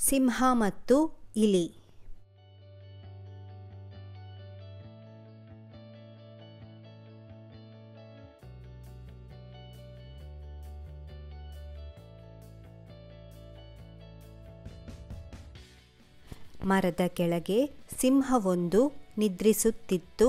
ಸಿಂಹ ಮತ್ತು ಇಲಿ ಮರದ ಕೆಳಗೆ ಸಿಂಹವೊಂದು ನಿದ್ರಿಸುತ್ತಿತ್ತು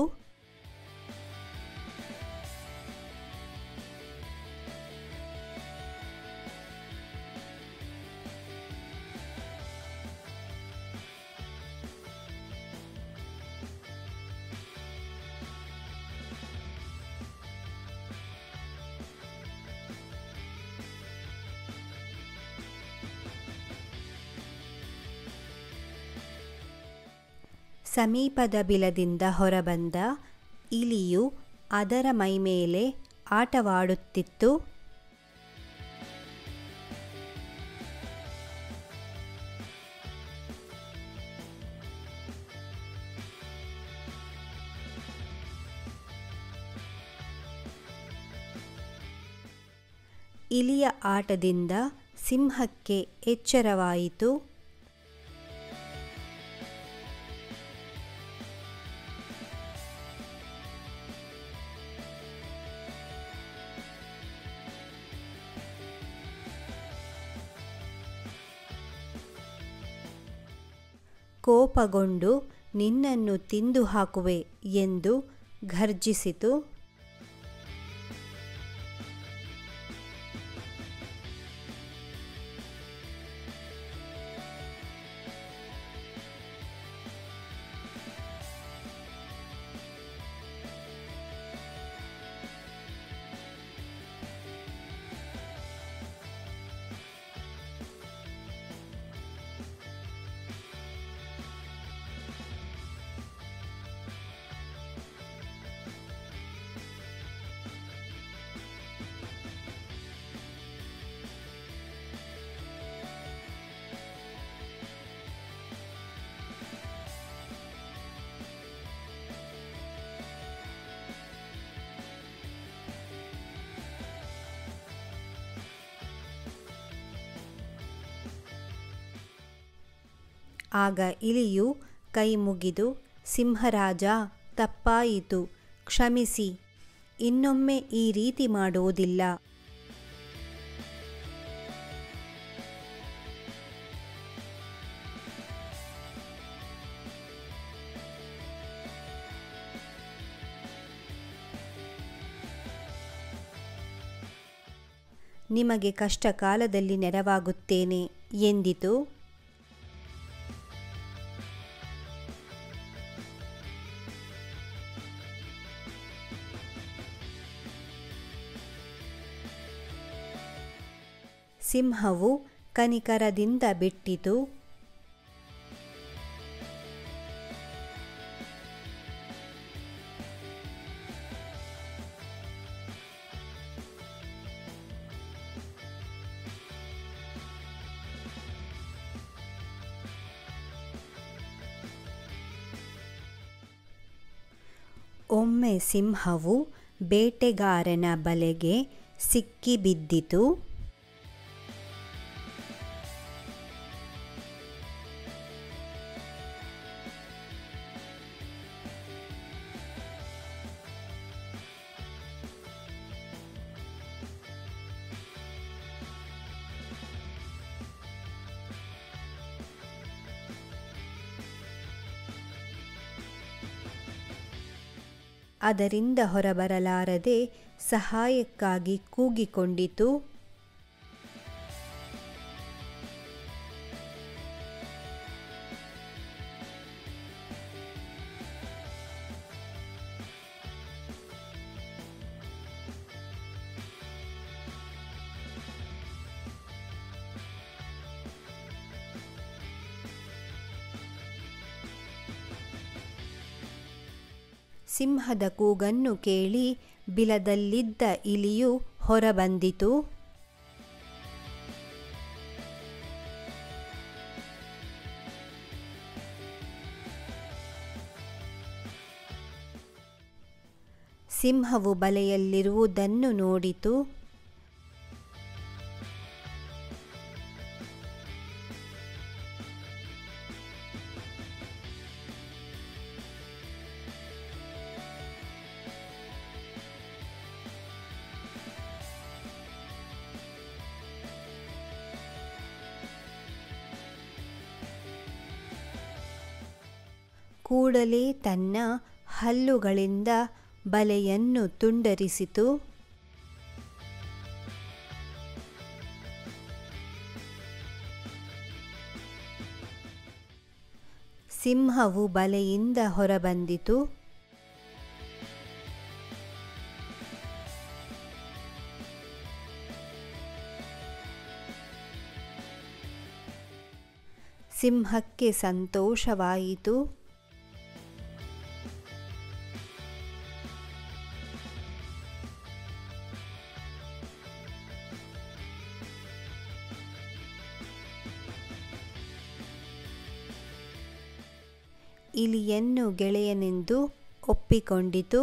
ಸಮೀಪದ ಬಿಲದಿಂದ ಹೊರಬಂದ ಇಲಿಯು ಅದರ ಮೈಮೇಲೆ ಆಟವಾಡುತ್ತಿತ್ತು ಇಲಿಯ ಆಟದಿಂದ ಸಿಂಹಕ್ಕೆ ಎಚ್ಚರವಾಯಿತು ಕೋಪಗೊಂಡು ನಿನ್ನನ್ನು ತಿಂದು ಹಾಕುವೆ ಎಂದು ಘರ್ಜಿಸಿತು ಆಗ ಇಲಿಯು ಕೈ ಮುಗಿದು ಸಿಂಹರಾಜ ತಪ್ಪಾಯಿತು ಕ್ಷಮಿಸಿ ಇನ್ನೊಮ್ಮೆ ಈ ರೀತಿ ಮಾಡುವುದಿಲ್ಲ ನಿಮಗೆ ಕಷ್ಟ ಕಾಲದಲ್ಲಿ ನೆರವಾಗುತ್ತೇನೆ ಎಂದಿತು ಸಿಂಹವು ಕನಿಕರದಿಂದ ಬಿಟ್ಟಿತು ಒಮ್ಮೆ ಸಿಂಹವು ಬೇಟೆಗಾರನ ಬಲೆಗೆ ಸಿಕ್ಕಿಬಿದ್ದಿತು ಅದರಿಂದ ಹೊರಬರಲಾರದೆ ಸಹಾಯಕ್ಕಾಗಿ ಕೂಗಿಕೊಂಡಿತು ಸಿಂಹದ ಕೂಗನ್ನು ಕೇಳಿ ಬಿಲದಲ್ಲಿದ್ದ ಇಲಿಯು ಹೊರಬಂದಿತು ಸಿಂಹವು ಬಲೆಯಲ್ಲಿರುವುದನ್ನು ನೋಡಿತು ಕೂಡಲೇ ತನ್ನ ಹಲ್ಲುಗಳಿಂದ ಬಲೆಯನ್ನು ತುಂಡರಿಸಿತು ಸಿಂಹವು ಬಲೆಯಿಂದ ಹೊರಬಂದಿತು ಸಿಂಹಕ್ಕೆ ಸಂತೋಷವಾಯಿತು ಇಲಿಯನ್ನು ಗೆಳೆಯನೆಂದು ಒಪ್ಪಿಕೊಂಡಿತು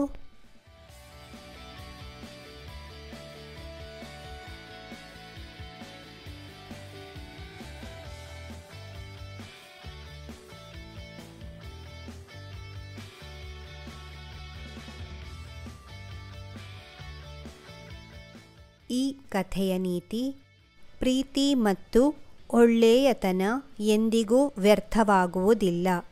ಈ ಕಥೆಯ ನೀತಿ ಪ್ರೀತಿ ಮತ್ತು ಒಳ್ಳೆಯತನ ಎಂದಿಗೂ ವ್ಯರ್ಥವಾಗುವುದಿಲ್ಲ